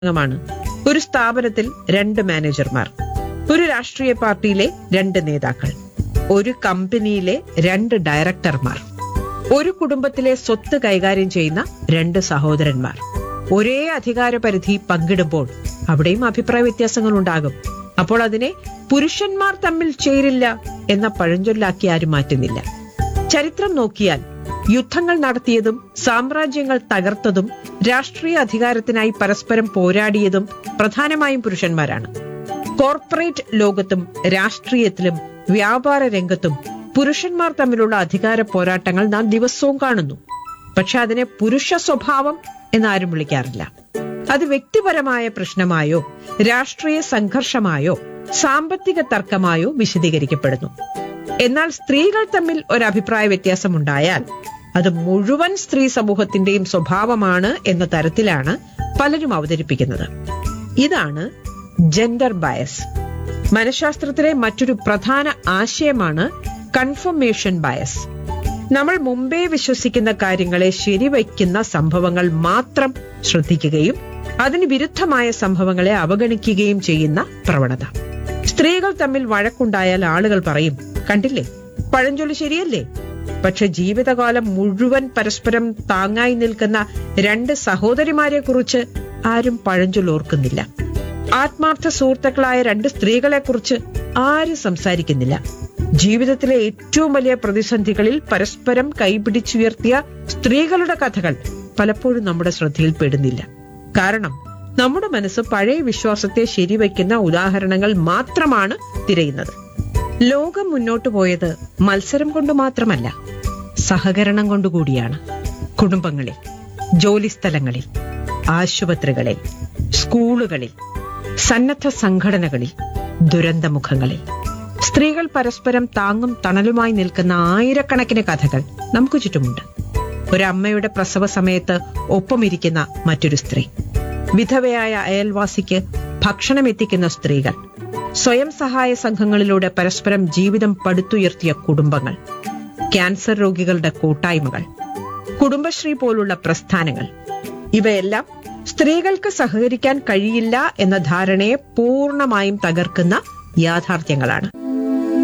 അംഗമാണ് ഒരു സ്ഥാപനത്തിൽ രണ്ട് മാനേജർമാർ ഒരു രാഷ്ട്രീയ പാർട്ടിയിലെ രണ്ട് നേതാക്കൾ ഒരു കമ്പനിയിലെ രണ്ട് ഡയറക്ടർമാർ ഒരു കുടുംബത്തിലെ സ്വത്ത് കൈകാര്യം ചെയ്യുന്ന രണ്ട് സഹോദരന്മാർ ഒരേ അധികാര പരിധി പങ്കിടുമ്പോൾ അവിടെയും അഭിപ്രായ വ്യത്യാസങ്ങൾ ഉണ്ടാകും അപ്പോൾ അതിനെ പുരുഷന്മാർ തമ്മിൽ ചേരില്ല എന്ന പഴഞ്ചൊല്ലാക്കി ആരും മാറ്റുന്നില്ല ചരിത്രം നോക്കിയാൽ യുദ്ധങ്ങൾ നടത്തിയതും സാമ്രാജ്യങ്ങൾ തകർത്തതും രാഷ്ട്രീയ അധികാരത്തിനായി പരസ്പരം പോരാടിയതും പ്രധാനമായും പുരുഷന്മാരാണ് കോർപ്പറേറ്റ് ലോകത്തും രാഷ്ട്രീയത്തിലും വ്യാപാര രംഗത്തും പുരുഷന്മാർ തമ്മിലുള്ള അധികാര പോരാട്ടങ്ങൾ നാം ദിവസവും കാണുന്നു പക്ഷെ അതിനെ പുരുഷ സ്വഭാവം എന്നാരും വിളിക്കാറില്ല അത് വ്യക്തിപരമായ പ്രശ്നമായോ രാഷ്ട്രീയ സംഘർഷമായോ സാമ്പത്തിക തർക്കമായോ വിശദീകരിക്കപ്പെടുന്നു എന്നാൽ സ്ത്രീകൾ തമ്മിൽ ഒരു അഭിപ്രായ വ്യത്യാസമുണ്ടായാൽ അത് മുഴുവൻ സ്ത്രീ സമൂഹത്തിന്റെയും സ്വഭാവമാണ് എന്ന തരത്തിലാണ് പലരും അവതരിപ്പിക്കുന്നത് ഇതാണ് ജെൻഡർ ബയസ് മനഃശാസ്ത്രത്തിലെ മറ്റൊരു പ്രധാന ആശയമാണ് കൺഫർമേഷൻ ബയസ് നമ്മൾ മുമ്പേ വിശ്വസിക്കുന്ന കാര്യങ്ങളെ ശരിവയ്ക്കുന്ന സംഭവങ്ങൾ മാത്രം ശ്രദ്ധിക്കുകയും അതിന് വിരുദ്ധമായ സംഭവങ്ങളെ അവഗണിക്കുകയും ചെയ്യുന്ന പ്രവണത സ്ത്രീകൾ തമ്മിൽ വഴക്കുണ്ടായാൽ ആളുകൾ പറയും കണ്ടില്ലേ പഴഞ്ചൊല്ലി ശരിയല്ലേ പക്ഷെ ജീവിതകാലം മുഴുവൻ പരസ്പരം താങ്ങായി നിൽക്കുന്ന രണ്ട് സഹോദരിമാരെ കുറിച്ച് ആരും പഴഞ്ചൊല്ലോർക്കുന്നില്ല ആത്മാർത്ഥ സുഹൃത്തുക്കളായ രണ്ട് സ്ത്രീകളെ കുറിച്ച് ആരും സംസാരിക്കുന്നില്ല ജീവിതത്തിലെ ഏറ്റവും വലിയ പ്രതിസന്ധികളിൽ പരസ്പരം കൈപിടിച്ചുയർത്തിയ സ്ത്രീകളുടെ കഥകൾ പലപ്പോഴും നമ്മുടെ ശ്രദ്ധയിൽപ്പെടുന്നില്ല കാരണം നമ്മുടെ മനസ്സ് പഴയ വിശ്വാസത്തെ ശരിവയ്ക്കുന്ന ഉദാഹരണങ്ങൾ മാത്രമാണ് തിരയുന്നത് ലോകം മുന്നോട്ടു പോയത് മത്സരം കൊണ്ട് മാത്രമല്ല സഹകരണം കൊണ്ടുകൂടിയാണ് കുടുംബങ്ങളിൽ ജോലിസ്ഥലങ്ങളിൽ ആശുപത്രികളിൽ സ്കൂളുകളിൽ സന്നദ്ധ സംഘടനകളിൽ ദുരന്തമുഖങ്ങളിൽ സ്ത്രീകൾ പരസ്പരം താങ്ങും തണലുമായി നിൽക്കുന്ന ആയിരക്കണക്കിന് കഥകൾ നമുക്ക് ചുറ്റുമുണ്ട് ഒരമ്മയുടെ പ്രസവ സമയത്ത് ഒപ്പമിരിക്കുന്ന മറ്റൊരു സ്ത്രീ വിധവയായ അയൽവാസിക്ക് ഭക്ഷണം എത്തിക്കുന്ന സ്ത്രീകൾ സ്വയം സഹായ സംഘങ്ങളിലൂടെ പരസ്പരം ജീവിതം പടുത്തുയർത്തിയ കുടുംബങ്ങൾ ക്യാൻസർ രോഗികളുടെ കൂട്ടായ്മകൾ കുടുംബശ്രീ പോലുള്ള പ്രസ്ഥാനങ്ങൾ ഇവയെല്ലാം സ്ത്രീകൾക്ക് സഹകരിക്കാൻ കഴിയില്ല എന്ന ധാരണയെ പൂർണ്ണമായും തകർക്കുന്ന യാഥാർത്ഥ്യങ്ങളാണ്